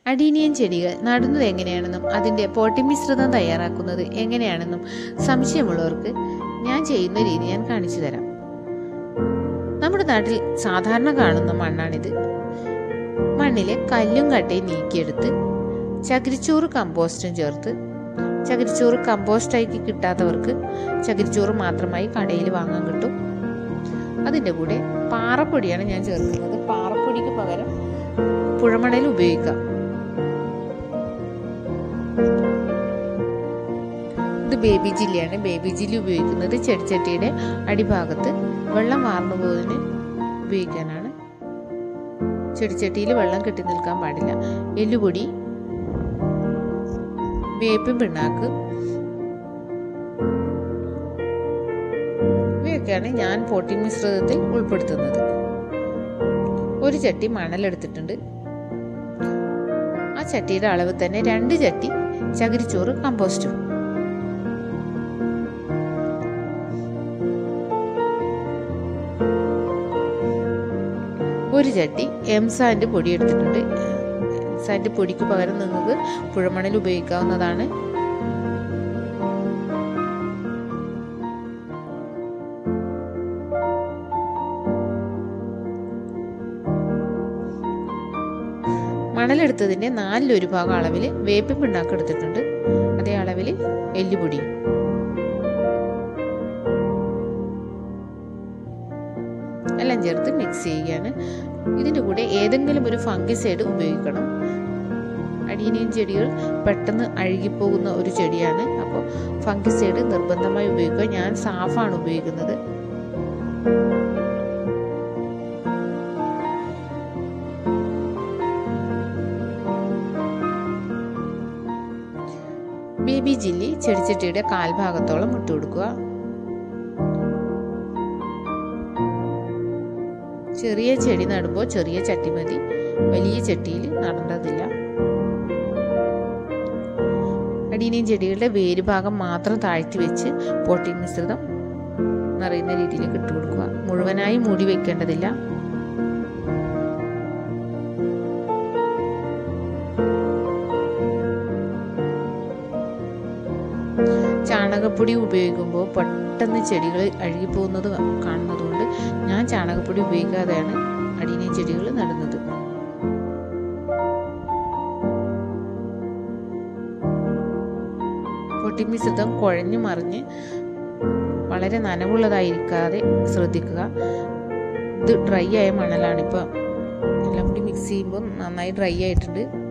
അടീനിയൻ ചെടികൾ നടുന്നത് എങ്ങനെയാണെന്നും അതിൻ്റെ പോട്ടി മിശ്രിതം തയ്യാറാക്കുന്നത് എങ്ങനെയാണെന്നും സംശയമുള്ളവർക്ക് ഞാൻ ചെയ്യുന്ന രീതി ഞാൻ കാണിച്ചു തരാം നമ്മുടെ നാട്ടിൽ സാധാരണ കാണുന്ന മണ്ണാണിത് മണ്ണിലെ കല്ലും കട്ടയും നീക്കിയെടുത്ത് ചകിരിച്ചോറ് കമ്പോസ്റ്റും ചേർത്ത് ചകിരിച്ചോറ് കമ്പോസ്റ്റായി കിട്ടാത്തവർക്ക് ചകിരിച്ചോറ് മാത്രമായി കടയിൽ വാങ്ങാൻ കിട്ടും അതിൻ്റെ കൂടെ പാറപ്പൊടിയാണ് ഞാൻ ചേർക്കുന്നത് പാറപ്പൊടിക്ക് പകരം പുഴമണൽ ഉപയോഗിക്കാം ഇത് ബേബി ജില്ലയാണ് ബേബി ജില്ലി ഉപയോഗിക്കുന്നത് ചെടിച്ചട്ടിയുടെ അടിഭാഗത്ത് വെള്ളം വാർന്നു പോകുന്നതിന് ഉപയോഗിക്കാനാണ് ചെടിച്ചട്ടിയിൽ വെള്ളം കെട്ടി നിൽക്കാൻ പാടില്ല എല്ലുപൊടി വേപ്പിൻ പിണ്ണാക്ക് ഇവയൊക്കെയാണ് ഞാൻ പോട്ടി മിശ്രിതത്തിൽ ഉൾപ്പെടുത്തുന്നത് ഒരു ചട്ടി മണലെടുത്തിട്ടുണ്ട് ആ ചട്ടിയുടെ അളവ് തന്നെ രണ്ട് ചട്ടി ചകിരിച്ചോറ് കമ്പോസ്റ്റും ഒരു ചട്ടി എംസാൻ്റെ പൊടി എടുത്തിട്ടുണ്ട് എംസാൻ്റെ പൊടിക്ക് പകരം നിങ്ങൾക്ക് പുഴമണൽ ഉപയോഗിക്കാവുന്നതാണ് മണലെടുത്തതിൻ്റെ നാലിലൊരു ഭാഗം അളവിൽ വേപ്പിൻ പിണ്ണാക്ക് എടുത്തിട്ടുണ്ട് അതേ അളവിൽ എല്ലുപൊടിയും എല്ലാം ചേർത്ത് മിക്സ് ചെയ്യുകയാണ് ഇതിൻ്റെ കൂടെ ഏതെങ്കിലും ഒരു ഫംഗിസൈഡ് ഉപയോഗിക്കണം അടീനിയൻ ചെടികൾ പെട്ടെന്ന് അഴുകിപ്പോകുന്ന ഒരു ചെടിയാണ് അപ്പോൾ ഫംഗിസൈഡ് നിർബന്ധമായി ഉപയോഗിക്കുക ഞാൻ സാഫാണ് ഉപയോഗിക്കുന്നത് ബേബി ജില്ലി ചെടിച്ചട്ടിയുടെ കാൽഭാഗത്തോളം ഇട്ട് കൊടുക്കുക ചെറിയ ചെടി നടുമ്പോൾ ചെറിയ ചട്ടി മതി വലിയ ചട്ടിയിൽ നടേണ്ടതില്ല അടീനിയൻ ചെടികളുടെ വേര് ഭാഗം മാത്രം താഴ്ത്തി വെച്ച് പോട്ടിംഗ് മിശ്രിതം നിറയുന്ന രീതിയിലേക്ക് ഇട്ട് കൊടുക്കുക മുഴുവനായി മൂടി വെക്കേണ്ടതില്ല ചാണകപ്പൊടി ഉപയോഗിക്കുമ്പോൾ പെട്ടെന്ന് ചെടികൾ അഴുകിപ്പോകുന്നത് കാണുന്നതുകൊണ്ട് ഞാൻ ചാണകപ്പൊടി ഉപയോഗിക്കാതെയാണ് അടീനിയൻ ചെടികൾ നടുന്നത് പൊട്ടിമിശ്രിതം കുഴഞ്ഞു മറിഞ്ഞ് വളരെ നനവുള്ളതായിരിക്കാതെ ശ്രദ്ധിക്കുക ഇത് ഡ്രൈ ആയ മണലാണ് ഇപ്പോൾ എല്ലാം കൂടി മിക്സ് ചെയ്യുമ്പോൾ നന്നായി ഡ്രൈ ആയിട്ടുണ്ട്